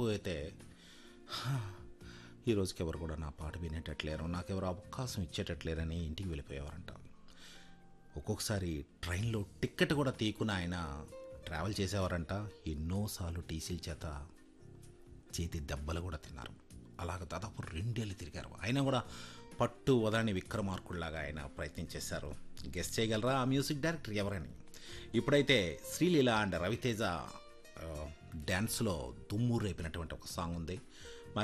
చనిపోతే "హా, ఈ రోజుకి ఎవరు కూడా నా పాట వినేటట్లేరు నాకెవరు అవకాశం ఇచ్చేటట్లేరని ఇంటికి వెళ్ళిపోయేవారంట ఒక్కొక్కసారి ట్రైన్లో టికెట్ కూడా తీయకుండా ఆయన ట్రావెల్ చేసేవారంట ఎన్నోసార్లు టీసీల చేత చేతి దెబ్బలు కూడా తిన్నారు అలాగ దాదాపు రెండేళ్ళు తిరిగారు ఆయన కూడా పట్టు వదని విక్రమార్కుల్లాగా ఆయన ప్రయత్నం చేశారు గెస్ట్ చేయగలరా ఆ మ్యూజిక్ డైరెక్టర్ ఎవరని ఇప్పుడైతే శ్రీలీల అండ్ రవితేజ ఆ, డ్యాన్స్లో దుమ్ము రేపినటువంటి ఒక సాంగ్ ఉంది